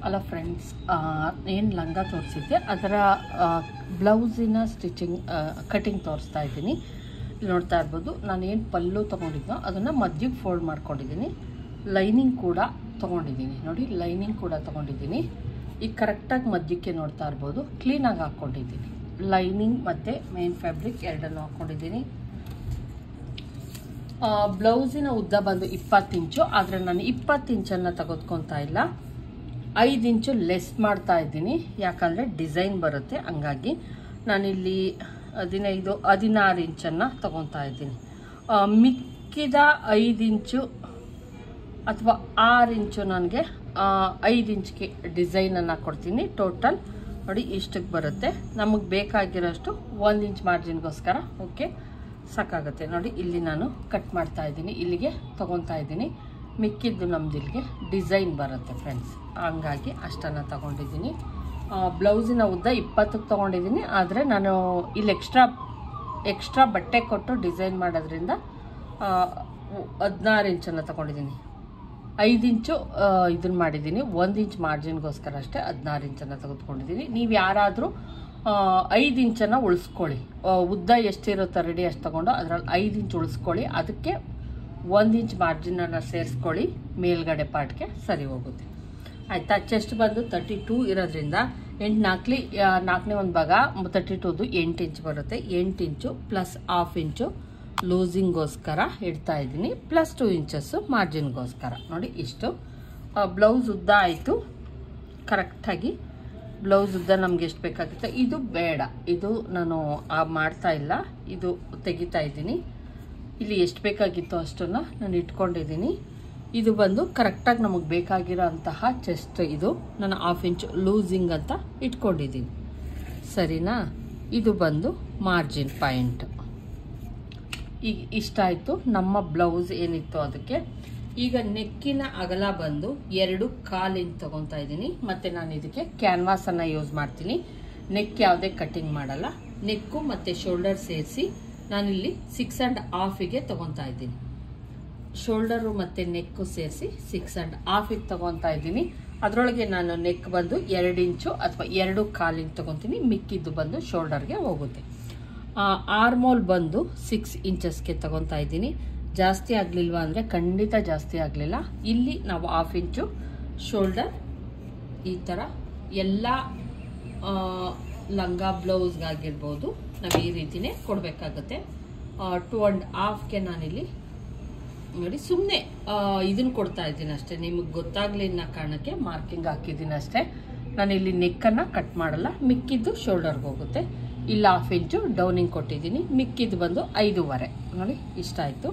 ಅಲ್ಲ ಫ್ರೆಂಡ್ಸ್ ಏನು ಲಂಗ ತೋರಿಸಿದ್ದೆ ಅದರ ಬ್ಲೌಸಿನ ಸ್ಟಿಚಿಂಗ್ ಕಟಿಂಗ್ ತೋರಿಸ್ತಾ ಇದ್ದೀನಿ ಇಲ್ಲಿ ನೋಡ್ತಾ ಇರ್ಬೋದು ನಾನು ಏನು ಪಲ್ಲು ತೊಗೊಂಡಿದ್ನೋ ಅದನ್ನು ಮಧ್ಯಕ್ಕೆ ಫೋಲ್ಡ್ ಮಾಡ್ಕೊಂಡಿದ್ದೀನಿ ಲೈನಿಂಗ್ ಕೂಡ ತೊಗೊಂಡಿದ್ದೀನಿ ನೋಡಿ ಲೈನಿಂಗ್ ಕೂಡ ತೊಗೊಂಡಿದ್ದೀನಿ ಈಗ ಕರೆಕ್ಟಾಗಿ ಮಧ್ಯಕ್ಕೆ ನೋಡ್ತಾ ಇರ್ಬೋದು ಕ್ಲೀನಾಗಿ ಹಾಕ್ಕೊಂಡಿದ್ದೀನಿ ಲೈನಿಂಗ್ ಮತ್ತು ಮೇನ್ ಫ್ಯಾಬ್ರಿಕ್ ಎರಡನ್ನು ಹಾಕ್ಕೊಂಡಿದ್ದೀನಿ ಬ್ಲೌಸಿನ ಉದ್ದ ಬಂದು ಇಪ್ಪತ್ತು ಇಂಚು ಆದರೆ ನಾನು ಇಪ್ಪತ್ತು ಇಂಚನ್ನು ತೆಗೆದುಕೊತಾ ಇಲ್ಲ ಐದು ಇಂಚು ಲೆಸ್ ಮಾಡ್ತಾ ಇದ್ದೀನಿ ಯಾಕಂದರೆ ಡಿಸೈನ್ ಬರುತ್ತೆ ಹಂಗಾಗಿ ನಾನಿಲ್ಲಿ ಹದಿನೈದು ಹದಿನಾರು ಇಂಚನ್ನು ತಗೊತಾ ಇದ್ದೀನಿ ಆ, ಮಿಕ್ಕಿದ ಐದು ಇಂಚು ಅಥವಾ ಆರು ಇಂಚು ನನಗೆ ಐದು ಇಂಚ್ಗೆ ಡಿಸೈನನ್ನು ಕೊಡ್ತೀನಿ ಟೋಟಲ್ ನೋಡಿ ಇಷ್ಟಕ್ಕೆ ಬರುತ್ತೆ ನಮಗೆ ಬೇಕಾಗಿರೋಷ್ಟು ಒಂದು ಇಂಚ್ ಮಾರ್ಜಿನ್ಗೋಸ್ಕರ ಓಕೆ ಸಾಕಾಗುತ್ತೆ ನೋಡಿ ಇಲ್ಲಿ ನಾನು ಕಟ್ ಮಾಡ್ತಾ ಇದ್ದೀನಿ ಇಲ್ಲಿಗೆ ತೊಗೊತಾ ಇದ್ದೀನಿ ಮಿಕ್ಕಿದ್ದು ನಮ್ದು ಇಲ್ಲಿಗೆ ಡಿಸೈನ್ ಬರುತ್ತೆ ಫ್ರೆಂಡ್ಸ್ ಹಂಗಾಗಿ ಅಷ್ಟನ್ನು ತಗೊಂಡಿದ್ದೀನಿ ಬ್ಲೌಸಿನ ಉದ್ದ ಇಪ್ಪತ್ತಕ್ಕೆ ತೊಗೊಂಡಿದ್ದೀನಿ ಆದರೆ ನಾನು ಇಲ್ಲಿ ಎಕ್ಸ್ಟ್ರಾ ಎಕ್ಸ್ಟ್ರಾ ಬಟ್ಟೆ ಕೊಟ್ಟು ಡಿಸೈನ್ ಮಾಡೋದ್ರಿಂದ ಹದಿನಾರು ಇಂಚನ್ನು ತಗೊಂಡಿದ್ದೀನಿ ಐದು ಇಂಚು ಇದನ್ನು ಮಾಡಿದ್ದೀನಿ ಒಂದು ಇಂಚ್ ಮಾರ್ಜಿನ್ಗೋಸ್ಕರ ಅಷ್ಟೇ ಹದಿನಾರು ಇಂಚನ್ನು ತೆಗೆದುಕೊಂಡಿದ್ದೀನಿ ನೀವು ಯಾರಾದರೂ ಐದು ಇಂಚನ್ನು ಉಳಿಸ್ಕೊಳ್ಳಿ ಆ, ಉದ್ದ ಎಷ್ಟಿರುತ್ತೋ ರೆಡಿ ಅಷ್ಟು ತೊಗೊಂಡು ಅದರಲ್ಲಿ ಐದು ಇಂಚ್ ಉಳಿಸ್ಕೊಳ್ಳಿ ಅದಕ್ಕೆ ಒಂದು ಇಂಚ್ ಮಾರ್ಜಿನನ್ನು ಸೇರಿಸ್ಕೊಳ್ಳಿ ಮೇಲ್ಗಡೆ ಪಾರ್ಟ್ಗೆ ಸರಿ ಹೋಗುತ್ತೆ ಆಯಿತಾ ಚೆಸ್ಟ್ ಬಂದು ತರ್ಟಿ ಟೂ ಇರೋದ್ರಿಂದ ಎಂಟು ನಾಲ್ಕಲಿ ನಾಲ್ಕನೇ ಒಂದು ಭಾಗ ತರ್ಟಿ ಟೂದು ಎಂಟು ಇಂಚ್ ಬರುತ್ತೆ ಎಂಟು ಇಂಚು ಪ್ಲಸ್ ಹಾಫ್ ಇಂಚು ಲೂಸಿಂಗೋಸ್ಕರ ಇಡ್ತಾ ಇದ್ದೀನಿ ಪ್ಲಸ್ ಟೂ ಇಂಚಸ್ಸು ಮಾರ್ಜಿನ್ಗೋಸ್ಕರ ನೋಡಿ ಇಷ್ಟು ಬ್ಲೌಸ್ ಉದ್ದ ಆಯಿತು ಕರೆಕ್ಟಾಗಿ ಬ್ಲೌಸ್ ಉದ್ದ ನಮ್ಗೆ ಎಷ್ಟು ಬೇಕಾಗುತ್ತೆ ಇದು ಬೇಡ ಇದು ನಾನು ಆ ಮಾಡ್ತಾ ಇಲ್ಲ ಇದು ತೆಗಿತಾ ಇದ್ದೀನಿ ಇಲ್ಲಿ ಎಷ್ಟು ಬೇಕಾಗಿತ್ತು ಅಷ್ಟನ್ನು ನಾನು ಇಟ್ಕೊಂಡಿದ್ದೀನಿ ಇದು ಬಂದು ಕರೆಕ್ಟಾಗಿ ನಮಗೆ ಬೇಕಾಗಿರೋ ಅಂತಹ ಚೆಸ್ಟ್ ಇದು ನಾನು ಹಾಫ್ ಇಂಚ್ ಲೂಸಿಂಗ್ ಅಂತ ಇಟ್ಕೊಂಡಿದ್ದೀನಿ ಸರಿನಾ ಇದು ಬಂದು ಮಾರ್ಜಿನ್ ಪಾಯಿಂಟ್ ಈಗ ಇಷ್ಟ ಆಯಿತು ನಮ್ಮ ಬ್ಲೌಸ್ ಏನಿತ್ತು ಅದಕ್ಕೆ ಈಗ ನೆಕ್ಕಿನ ಅಗಲ ಬಂದು ಎರಡು ಕಾಲಿಂದ ತಗೊತಾ ಇದ್ದೀನಿ ಮತ್ತು ನಾನು ಇದಕ್ಕೆ ಕ್ಯಾನ್ವಾಸನ್ನು ಯೂಸ್ ಮಾಡ್ತೀನಿ ನೆಕ್ ಯಾವುದೇ ಕಟ್ಟಿಂಗ್ ಮಾಡಲ್ಲ ನೆಕ್ಕು ಮತ್ತು ಶೋಲ್ಡರ್ ಸೇರಿಸಿ ನಾನಿಲ್ಲಿ ಸಿಕ್ಸ್ ಆ್ಯಂಡ್ ಹಾಫಿಗೆ ತಗೊತಾ ಇದ್ದೀನಿ ಶೋಲ್ಡರು ಮತ್ತು ನೆಕ್ಕು ಸೇರಿಸಿ ಸಿಕ್ಸ್ ಆ್ಯಂಡ್ ಹಾಫಿಗೆ ತಗೊತಾ ಇದ್ದೀನಿ ಅದರೊಳಗೆ ನಾನು ನೆಕ್ ಬಂದು ಎರಡು ಇಂಚು ಅಥವಾ ಎರಡು ಕಾಲಿಂಗ್ ತಗೊತೀನಿ ಮಿಕ್ಕಿದ್ದು ಬಂದು ಶೋಲ್ಡರ್ಗೆ ಹೋಗುತ್ತೆ ಆರ್ಮೋಲ್ ಬಂದು ಸಿಕ್ಸ್ ಇಂಚಸ್ಗೆ ತಗೊತಾ ಇದ್ದೀನಿ ಜಾಸ್ತಿ ಆಗಲಿಲ್ವಾ ಅಂದರೆ ಖಂಡಿತ ಜಾಸ್ತಿ ಆಗಲಿಲ್ಲ ಇಲ್ಲಿ ನಾವು ಹಾಫ್ ಇಂಚು ಶೋಲ್ಡರ್ ಈ ಥರ ಎಲ್ಲ ಆ, ಲಂಗ ಬ್ಲೌಸ್ಗಾಗಿರ್ಬೋದು ನಾವು ಈ ರೀತಿನೇ ಕೊಡಬೇಕಾಗುತ್ತೆ ಟು ಆ್ಯಂಡ್ ಹಾಫ್ಗೆ ನಾನಿಲ್ಲಿ ನೋಡಿ ಸುಮ್ಮನೆ ಇದನ್ನು ಕೊಡ್ತಾ ಇದ್ದೀನಿ ಅಷ್ಟೇ ನಿಮಗೆ ಗೊತ್ತಾಗಲಿ ಅನ್ನೋ ಕಾರಣಕ್ಕೆ ಮಾರ್ಕಿಂಗ್ ಹಾಕಿದ್ದೀನಿ ಅಷ್ಟೇ ನಾನು ಇಲ್ಲಿ ನೆಕ್ಕನ್ನು ಕಟ್ ಮಾಡಲ್ಲ ಮಿಕ್ಕಿದ್ದು ಶೋಲ್ಡರ್ಗೆ ಹೋಗುತ್ತೆ ಇಲ್ಲ ಹಾಫ್ ಇಂಚು ಡೌನಿಂಗ್ ಕೊಟ್ಟಿದ್ದೀನಿ ಮಿಕ್ಕಿದ್ದು ಬಂದು ಐದೂವರೆ ನೋಡಿ ಇಷ್ಟ ಆಯಿತು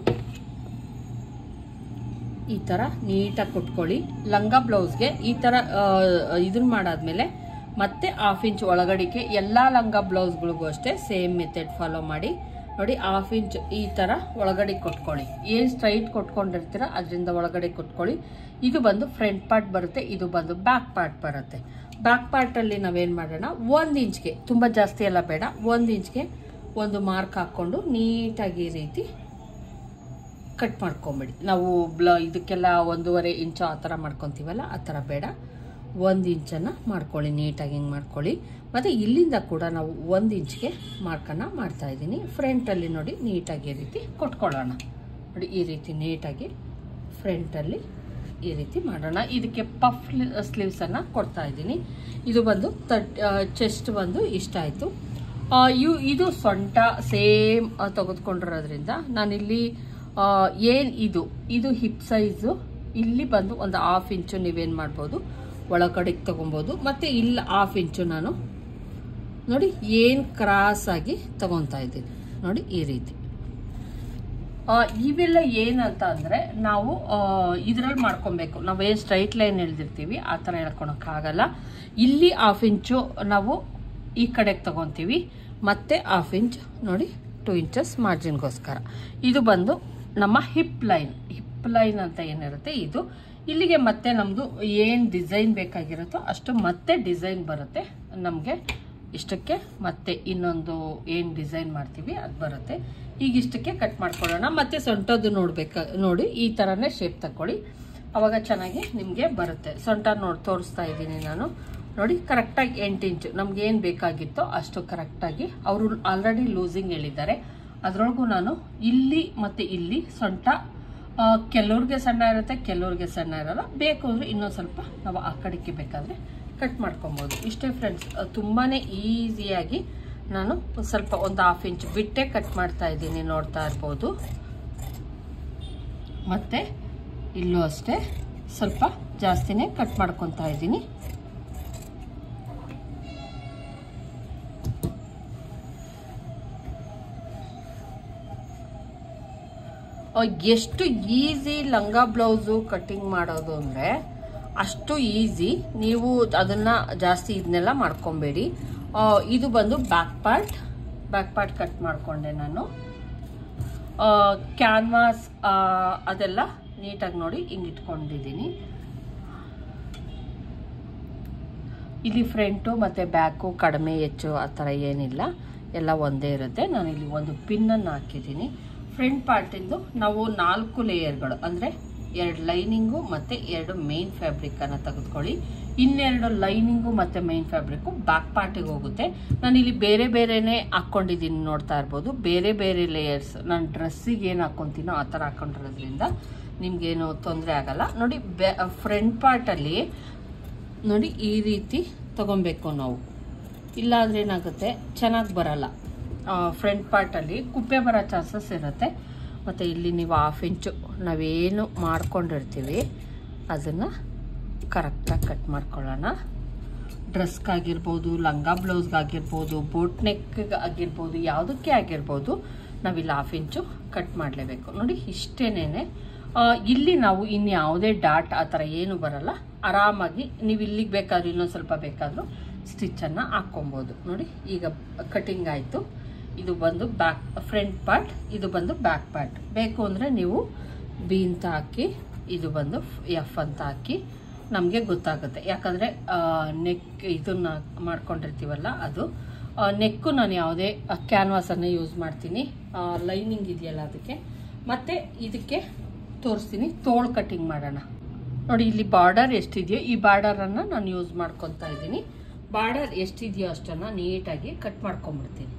ಈ ಥರ ನೀಟಾಗಿ ಕೊಟ್ಕೊಳ್ಳಿ ಲಂಗ ಬ್ಲೌಸ್ಗೆ ಈ ಥರ ಇದನ್ನ ಮಾಡಾದ್ಮೇಲೆ ಮತ್ತೆ ಹಾಫ್ ಇಂಚ್ ಒಳಗಡಿಕೆ ಎಲ್ಲ ಲಂಗ ಬ್ಲೌಸ್ಗಳಿಗೂ ಅಷ್ಟೇ ಸೇಮ್ ಮೆಥಡ್ ಫಾಲೋ ಮಾಡಿ ನೋಡಿ ಹಾಫ್ ಇಂಚ್ ಈ ಥರ ಒಳಗಡೆ ಕೊಟ್ಕೊಳ್ಳಿ ಏನು ಸ್ಟ್ರೈಟ್ ಕೊಟ್ಕೊಂಡಿರ್ತೀರ ಅದರಿಂದ ಒಳಗಡೆ ಕೊಟ್ಕೊಳ್ಳಿ ಇದು ಬಂದು ಫ್ರಂಟ್ ಪಾರ್ಟ್ ಬರುತ್ತೆ ಇದು ಬಂದು ಬ್ಯಾಕ್ ಪಾರ್ಟ್ ಬರುತ್ತೆ ಬ್ಯಾಕ್ ಪಾರ್ಟಲ್ಲಿ ನಾವೇನು ಮಾಡೋಣ ಒಂದು ಇಂಚ್ಗೆ ತುಂಬ ಜಾಸ್ತಿ ಎಲ್ಲ ಬೇಡ ಒಂದು ಇಂಚ್ಗೆ ಒಂದು ಮಾರ್ಕ್ ಹಾಕ್ಕೊಂಡು ನೀಟಾಗಿ ಈ ರೀತಿ ಕಟ್ ಮಾಡ್ಕೊಂಬಿಡಿ ನಾವು ಬ್ಲ ಇದಕ್ಕೆಲ್ಲ ಒಂದೂವರೆ ಇಂಚು ಆ ಥರ ಮಾಡ್ಕೊತೀವಲ್ಲ ಆ ಥರ ಬೇಡ ಒಂದು ಇಂಚನ್ನು ಮಾಡ್ಕೊಳ್ಳಿ ನೀಟಾಗಿ ಹಿಂಗೆ ಮಾಡ್ಕೊಳ್ಳಿ ಮತ್ತು ಇಲ್ಲಿಂದ ಕೂಡ ನಾವು ಒಂದು ಇಂಚ್ಗೆ ಮಾರ್ಕನ್ನು ಮಾಡ್ತಾ ಇದ್ದೀನಿ ಫ್ರಂಟಲ್ಲಿ ನೋಡಿ ನೀಟಾಗಿ ಈ ರೀತಿ ಕೊಟ್ಕೊಳ್ಳೋಣ ನೋಡಿ ಈ ರೀತಿ ನೀಟಾಗಿ ಫ್ರಂಟಲ್ಲಿ ಈ ರೀತಿ ಮಾಡೋಣ ಇದಕ್ಕೆ ಪಫ್ ಸ್ಲೀವ್ಸನ್ನು ಕೊಡ್ತಾ ಇದ್ದೀನಿ ಇದು ಬಂದು ತಟ್ ಚೆಸ್ಟ್ ಬಂದು ಇಷ್ಟ ಆಯಿತು ಇವು ಇದು ಸೊಂಟ ಸೇಮ್ ತೆಗೆದುಕೊಂಡಿರೋದ್ರಿಂದ ನಾನಿಲ್ಲಿ ಏನು ಇದು ಇದು ಹಿಪ್ ಸೈಜು ಇಲ್ಲಿ ಬಂದು ಒಂದು ಹಾಫ್ ಇಂಚು ನೀವೇನು ಮಾಡ್ಬೋದು ಒಳಗಡೆಗೆ ತೊಗೊಬೋದು ಮತ್ತು ಇಲ್ಲಿ ಹಾಫ್ ಇಂಚು ನಾನು ನೋಡಿ ಏನು ಕ್ರಾಸಾಗಿ ತಗೊತಾ ಇದ್ದೀನಿ ನೋಡಿ ಈ ರೀತಿ ಆ, ಇವೆಲ್ಲ ಏನಂತ ಅಂದರೆ ನಾವು ಇದರಲ್ಲಿ ಮಾಡ್ಕೊಬೇಕು ನಾವು ಏನು ಸ್ಟ್ರೈಟ್ ಲೈನ್ ಎಳ್ದಿರ್ತೀವಿ ಆ ಥರ ಹೇಳ್ಕೊಳಕ್ಕಾಗಲ್ಲ ಇಲ್ಲಿ ಹಾಫ್ ಇಂಚು ನಾವು ಈ ಕಡೆಗೆ ತಗೊತೀವಿ ಮತ್ತೆ ಹಾಫ್ ಇಂಚ್ ನೋಡಿ ಟೂ ಇಂಚಸ್ ಮಾರ್ಜಿನ್ಗೋಸ್ಕರ ಇದು ಬಂದು ನಮ್ಮ ಹಿಪ್ ಲೈನ್ ಹಿಪ್ ಲೈನ್ ಅಂತ ಏನಿರುತ್ತೆ ಇದು ಇಲ್ಲಿಗೆ ಮತ್ತೆ ನಮ್ಮದು ಏನು ಡಿಸೈನ್ ಬೇಕಾಗಿರುತ್ತೋ ಅಷ್ಟು ಮತ್ತೆ ಡಿಸೈನ್ ಬರುತ್ತೆ ನಮಗೆ ಇಷ್ಟಕ್ಕೆ ಮತ್ತೆ ಇನ್ನೊಂದು ಏನು ಡಿಸೈನ್ ಮಾಡ್ತೀವಿ ಅದು ಬರುತ್ತೆ ಈಗ ಇಷ್ಟಕ್ಕೆ ಕಟ್ ಮಾಡ್ಕೊಳ್ಳೋಣ ಮತ್ತೆ ಸೊಂಟದ್ದು ನೋಡ್ಬೇಕ ನೋಡಿ ಈ ಥರನೇ ಶೇಪ್ ತಗೊಳ್ಳಿ ಅವಾಗ ಚೆನ್ನಾಗಿ ನಿಮಗೆ ಬರುತ್ತೆ ಸೊಂಟ ನೋಡಿ ತೋರಿಸ್ತಾ ಇದ್ದೀನಿ ನಾನು ನೋಡಿ ಕರೆಕ್ಟಾಗಿ ಎಂಟು ಇಂಚು ನಮ್ಗೆ ಏನು ಬೇಕಾಗಿತ್ತೋ ಅಷ್ಟು ಕರೆಕ್ಟಾಗಿ ಅವರು ಆಲ್ರೆಡಿ ಲೂಸಿಂಗ್ ಹೇಳಿದ್ದಾರೆ ಅದರೊಳಗೂ ನಾನು ಇಲ್ಲಿ ಮತ್ತು ಇಲ್ಲಿ ಸೊಂಟ ಆ, ಕೆಲವ್ರಿಗೆ ಸಣ್ಣ ಇರುತ್ತೆ ಕೆಲವ್ರಿಗೆ ಸಣ್ಣ ಇರಲ್ಲ ಬೇಕು ಅಂದರೆ ಇನ್ನೊಂದು ಸ್ವಲ್ಪ ನಾವು ಆ ಕಡೆಗೆ ಬೇಕಾದರೆ ಕಟ್ ಮಾಡ್ಕೊಬೋದು ಇಷ್ಟೇ ಫ್ರೆಂಡ್ಸ್ ತುಂಬಾ ಈಸಿಯಾಗಿ ನಾನು ಒಂದ್ ಸ್ವಲ್ಪ ಒಂದು ಹಾಫ್ ಇಂಚ್ ಬಿಟ್ಟೆ ಕಟ್ ಮಾಡ್ತಾ ಇದ್ದೀನಿ ನೋಡ್ತಾ ಇರ್ಬೋದು ಮತ್ತು ಇಲ್ಲೂ ಅಷ್ಟೇ ಸ್ವಲ್ಪ ಜಾಸ್ತಿನೇ ಕಟ್ ಮಾಡ್ಕೊತಾ ಇದ್ದೀನಿ ಆ, ಎಷ್ಟು ಈಸಿ ಲಂಗ ಬ್ಲೌಸು ಕಟ್ಟಿಂಗ್ ಮಾಡೋದು ಅಂದರೆ ಅಷ್ಟು ಈಸಿ ನೀವು ಅದನ್ನ ಜಾಸ್ತಿ ಇದನ್ನೆಲ್ಲ ಮಾಡ್ಕೊಬೇಡಿ ಆ, ಇದು ಬಂದು back part back part cut ಮಾಡಿಕೊಂಡೆ ನಾನು ಕ್ಯಾನ್ವಾಸ್ ಅದೆಲ್ಲ ನೀಟಾಗಿ ನೋಡಿ ಹಿಂಗೆ ಇಟ್ಕೊಂಡಿದ್ದೀನಿ ಇಲ್ಲಿ ಫ್ರಂಟು ಮತ್ತು ಬ್ಯಾಕು ಕಡಿಮೆ ಹೆಚ್ಚು ಆ ಥರ ಏನಿಲ್ಲ ಎಲ್ಲ ಒಂದೇ ಇರುತ್ತೆ ನಾನು ಇಲ್ಲಿ ಒಂದು ಪಿನ್ನನ್ನು ಹಾಕಿದ್ದೀನಿ ಫ್ರಂಟ್ ಪಾರ್ಟಿಂದು ನಾವು ನಾಲ್ಕು ಲೇಯರ್ಗಳು ಅಂದರೆ ಎರಡು ಲೈನಿಂಗು ಮತ್ತು ಎರಡು ಮೇನ್ ಫ್ಯಾಬ್ರಿಕನ್ನು ತೆಗೆದುಕೊಳ್ಳಿ ಇನ್ನೆರಡು ಲೈನಿಂಗು ಮತ್ತು ಮೇನ್ ಫ್ಯಾಬ್ರಿಕ್ಕು ಬ್ಯಾಕ್ ಪಾರ್ಟಿಗೆ ಹೋಗುತ್ತೆ ನಾನು ಇಲ್ಲಿ ಬೇರೆ ಬೇರೆನೇ ಹಾಕ್ಕೊಂಡಿದ್ದೀನಿ ನೋಡ್ತಾ ಇರ್ಬೋದು ಬೇರೆ ಬೇರೆ ಲೇಯರ್ಸ್ ನಾನು ಡ್ರೆಸ್ಸಿಗೆ ಏನು ಹಾಕ್ಕೊತೀನೋ ಆ ಥರ ಹಾಕ್ಕೊಂಡಿರೋದ್ರಿಂದ ನಿಮಗೇನು ತೊಂದರೆ ಆಗಲ್ಲ ನೋಡಿ ಬೆ ಫ್ರಂಟ್ ಪಾರ್ಟಲ್ಲಿ ನೋಡಿ ಈ ರೀತಿ ತಗೊಬೇಕು ನಾವು ಇಲ್ಲಾಂದ್ರೆ ಏನಾಗುತ್ತೆ ಚೆನ್ನಾಗಿ ಬರಲ್ಲ ಫ್ರಂಟ್ ಪಾರ್ಟಲ್ಲಿ ಕುಪ್ಪೆ ಬರೋ ಚಾನ್ಸಸ್ ಇರುತ್ತೆ ಮತ್ತು ಇಲ್ಲಿ ನೀವು ಹಾಫ್ ಇಂಚು ನಾವೇನು ಮಾಡ್ಕೊಂಡಿರ್ತೀವಿ ಅದನ್ನು ಕರೆಕ್ಟಾಗಿ ಕಟ್ ಮಾಡ್ಕೊಳ್ಳೋಣ ಡ್ರೆಸ್ಗಾಗಿರ್ಬೋದು ಲಂಗ ಬ್ಲೌಸ್ಗಾಗಿರ್ಬೋದು ಬೋಟ್ ನೆಕ್ಗೆ ಆಗಿರ್ಬೋದು ಯಾವುದಕ್ಕೆ ಆಗಿರ್ಬೋದು ನಾವಿಲ್ಲಿ ಹಾಫ್ ಇಂಚು ಕಟ್ ಮಾಡಲೇಬೇಕು ನೋಡಿ ಇಷ್ಟೇನೇನೆ ಆ, ಇಲ್ಲಿ ನಾವು ಇನ್ಯಾವುದೇ ಡಾಟ್ ಆ ಥರ ಏನು ಬರಲ್ಲ ಆರಾಮಾಗಿ ನೀವು ಇಲ್ಲಿಗೆ ಬೇಕಾದ್ರೂ ಇನ್ನೊಂದು ಸ್ವಲ್ಪ ಬೇಕಾದರೂ ಸ್ಟಿಚ್ಚನ್ನು ಹಾಕ್ಕೊಬೋದು ನೋಡಿ ಈಗ ಕಟಿಂಗ್ ಆಯಿತು ಇದು ಬಂದು ಬ್ಯಾಕ್ ಫ್ರಂಟ್ ಪಾರ್ಟ್ ಇದು ಬಂದು ಬ್ಯಾಕ್ ಪಾರ್ಟ್ ಬೇಕು ಅಂದರೆ ನೀವು ಬಿ ಅಂತ ಹಾಕಿ ಇದು ಬಂದು ಎಫ್ ಅಂತ ಹಾಕಿ ನಮಗೆ ಗೊತ್ತಾಗುತ್ತೆ ಯಾಕಂದರೆ ನೆಕ್ ಇದನ್ನ ಮಾಡ್ಕೊಂಡಿರ್ತೀವಲ್ಲ ಅದು ನೆಕ್ಕು ನಾನು ಯಾವುದೇ ಕ್ಯಾನ್ವಾಸನ್ನು ಯೂಸ್ ಮಾಡ್ತೀನಿ ಲೈನಿಂಗ್ ಇದೆಯಲ್ಲ ಅದಕ್ಕೆ ಮತ್ತು ಇದಕ್ಕೆ ತೋರಿಸ್ತೀನಿ ತೋಳು ಕಟಿಂಗ್ ಮಾಡೋಣ ನೋಡಿ ಇಲ್ಲಿ ಬಾರ್ಡರ್ ಎಷ್ಟಿದೆಯೋ ಈ ಬಾರ್ಡರನ್ನು ನಾನು ಯೂಸ್ ಮಾಡ್ಕೊತಾ ಇದ್ದೀನಿ ಬಾರ್ಡರ್ ಎಷ್ಟಿದೆಯೋ ಅಷ್ಟನ್ನು ನೀಟಾಗಿ ಕಟ್ ಮಾಡ್ಕೊಂಬಿಡ್ತೀನಿ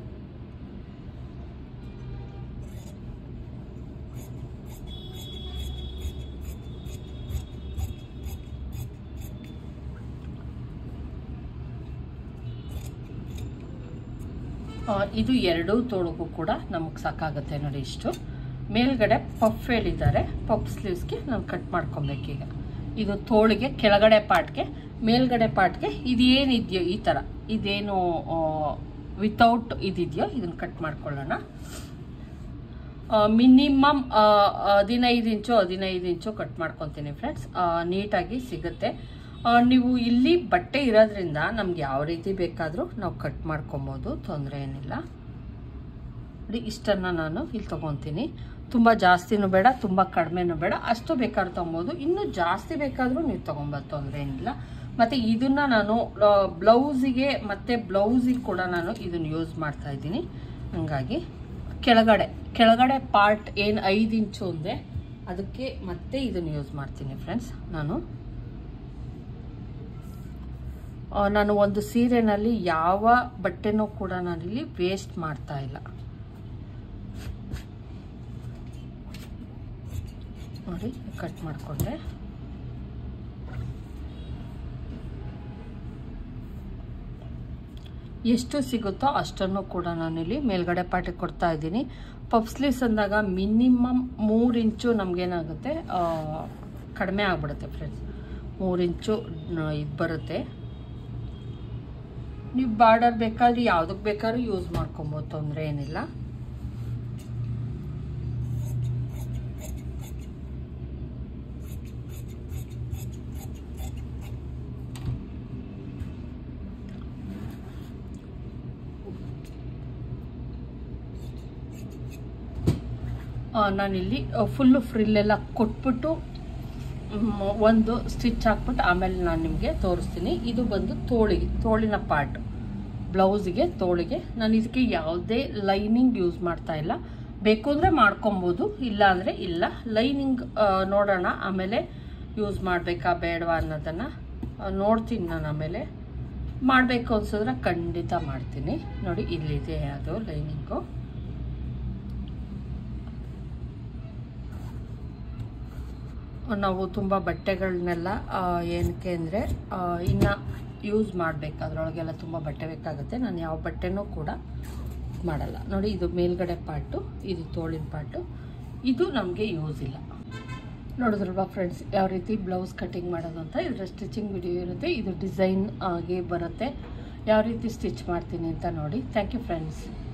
ಆ, ಇದು ಎರಡೂ ತೋಳಿಗೂ ಕೂಡ ನಮಗೆ ಸಾಕಾಗುತ್ತೆ ನೋಡಿ ಇಷ್ಟು ಮೇಲ್ಗಡೆ ಪಫ್ ಹೇಳಿದ್ದಾರೆ ಪಫ್ ಸ್ಲೀವ್ಸ್ಗೆ ನಾನು ಕಟ್ ಮಾಡ್ಕೊಬೇಕೀಗ ಇದು ತೋಳಿಗೆ ಕೆಳಗಡೆ ಪಾರ್ಟ್ಗೆ ಮೇಲ್ಗಡೆ ಪಾರ್ಟ್ಗೆ ಇದೇನಿದೆಯೋ ಈ ಥರ ಇದೇನು ವಿತೌಟ್ ಇದಿದೆಯೋ ಇದನ್ನು ಕಟ್ ಮಾಡ್ಕೊಳ್ಳೋಣ ಮಿನಿಮಮ್ ಹದಿನೈದು ಇಂಚು ಹದಿನೈದು ಇಂಚು ಕಟ್ ಮಾಡ್ಕೊತೀನಿ ಫ್ರೆಂಡ್ಸ್ ನೀಟಾಗಿ ಸಿಗುತ್ತೆ ಆ, ನೀವು ಇಲ್ಲಿ ಬಟ್ಟೆ ಇರೋದ್ರಿಂದ ನಮ್ಗೆ ಯಾವ ರೀತಿ ಬೇಕಾದರೂ ನಾವು ಕಟ್ ಮಾಡ್ಕೊಬೋದು ತೊಂದರೆ ಏನಿಲ್ಲ ನೋಡಿ ಇಷ್ಟನ್ನು ನಾನು ಇಲ್ಲಿ ತೊಗೊತೀನಿ ತುಂಬ ಜಾಸ್ತಿನೂ ಬೇಡ ತುಂಬ ಕಡಿಮೆನೂ ಬೇಡ ಅಷ್ಟು ಬೇಕಾದ್ರೂ ತೊಗೊಬೋದು ಇನ್ನೂ ಜಾಸ್ತಿ ಬೇಕಾದರೂ ನೀವು ತೊಗೊಬೋದು ತೊಂದರೆ ಏನಿಲ್ಲ ಮತ್ತು ಇದನ್ನು ನಾನು ಬ್ಲೌಸಿಗೆ ಮತ್ತು ಬ್ಲೌಸಿಗೆ ಕೂಡ ನಾನು ಇದನ್ನು ಯೂಸ್ ಮಾಡ್ತಾ ಇದ್ದೀನಿ ಹಂಗಾಗಿ ಕೆಳಗಡೆ ಕೆಳಗಡೆ ಪಾರ್ಟ್ ಏನು ಐದು ಇಂಚು ಒಂದೇ ಅದಕ್ಕೆ ಮತ್ತೆ ಇದನ್ನು ಯೂಸ್ ಮಾಡ್ತೀನಿ ಫ್ರೆಂಡ್ಸ್ ನಾನು ಆ, ನಾನು ಒಂದು ಸೀರೆನಲ್ಲಿ ಯಾವ ಬಟ್ಟೆನೂ ಕೂಡ ನಾನಿಲ್ಲಿ ವೇಸ್ಟ್ ಮಾಡ್ತಾ ಇಲ್ಲ ನೋಡಿ ಕಟ್ ಮಾಡಿಕೊಂಡೆ ಎಷ್ಟು ಸಿಗುತ್ತೋ ಅಷ್ಟನ್ನು ಕೂಡ ನಾನಿಲ್ಲಿ ಮೇಲ್ಗಡೆ ಪಾಟಿಗೆ ಕೊಡ್ತಾ ಇದ್ದೀನಿ ಪಫ್ ಸ್ಲೀವ್ಸ್ ಅಂದಾಗ ಮಿನಿಮಮ್ ಮೂರು ಇಂಚು ನಮಗೇನಾಗುತ್ತೆ ಕಡಿಮೆ ಆಗ್ಬಿಡುತ್ತೆ ಫ್ರೆಂಡ್ಸ್ ಮೂರು ಇಂಚು ಇದು ಬರುತ್ತೆ ನೀವು ಬಾರ್ಡರ್ ಬೇಕಾದ್ರೆ ಯಾವುದಕ್ಕೆ ಬೇಕಾದ್ರೂ ಯೂಸ್ ಮಾಡ್ಕೊಬೋದು ತೊಂದರೆ ಏನಿಲ್ಲ ಆ, ನಾನಿಲ್ಲಿ ಫುಲ್ಲು ಫ್ರಿಲ್ಲೆಲ್ಲ ಕೊಟ್ಬಿಟ್ಟು ಮ್, ಒಂದು ಸ್ಟಿಚ್ ಹಾಕ್ಬಿಟ್ಟು ಆಮೇಲೆ ನಾನು ನಿಮಗೆ ತೋರಿಸ್ತೀನಿ ಇದು ಬಂದು ತೋಳಿಗೆ ತೋಳಿನ ಪಾರ್ಟ್ ಬ್ಲೌಸಿಗೆ ತೋಳಿಗೆ ನಾನು ಇದಕ್ಕೆ ಯಾವುದೇ ಲೈನಿಂಗ್ ಯೂಸ್ ಮಾಡ್ತಾ ಇಲ್ಲ ಬೇಕು ಅಂದರೆ ಮಾಡ್ಕೊಬೋದು ಇಲ್ಲ ಅಂದರೆ ಇಲ್ಲ ಲೈನಿಂಗ್ ನೋಡೋಣ ಆಮೇಲೆ ಯೂಸ್ ಮಾಡಬೇಕಾ ಬೇಡವಾ ಅನ್ನೋದನ್ನು ನೋಡ್ತೀನಿ ನಾನು ಆಮೇಲೆ ಮಾಡಬೇಕು ಅನ್ಸಿದ್ರೆ ಖಂಡಿತ ಮಾಡ್ತೀನಿ ನೋಡಿ ಇಲ್ಲಿದೆ ಅದು ಲೈನಿಂಗು ನಾವು ತುಂಬ ಬಟ್ಟೆಗಳನ್ನೆಲ್ಲ ಏನಕ್ಕೆ ಅಂದರೆ ಇನ್ನು ಯೂಸ್ ಮಾಡಬೇಕು ಅದರೊಳಗೆಲ್ಲ ತುಂಬ ಬಟ್ಟೆ ಬೇಕಾಗುತ್ತೆ ನಾನು ಯಾವ ಬಟ್ಟೆನೂ ಕೂಡ ಮಾಡಲ್ಲ ನೋಡಿ ಇದು ಮೇಲ್ಗಡೆ ಪಾರ್ಟು ಇದು ತೋಳಿನ ಪಾರ್ಟು ಇದು ನಮಗೆ ಯೂಸ್ ಇಲ್ಲ ನೋಡಿದ್ರಲ್ವಾ ಫ್ರೆಂಡ್ಸ್ ಯಾವ ರೀತಿ ಬ್ಲೌಸ್ ಕಟಿಂಗ್ ಮಾಡೋದು ಅಂತ ಇದರ ಸ್ಟಿಚಿಂಗ್ ವಿಡಿಯೋ ಇರುತ್ತೆ ಇದು ಡಿಸೈನ್ ಆಗಿ ಬರುತ್ತೆ ಯಾವ ರೀತಿ ಸ್ಟಿಚ್ ಮಾಡ್ತೀನಿ ಅಂತ ನೋಡಿ ಥ್ಯಾಂಕ್ ಯು ಫ್ರೆಂಡ್ಸ್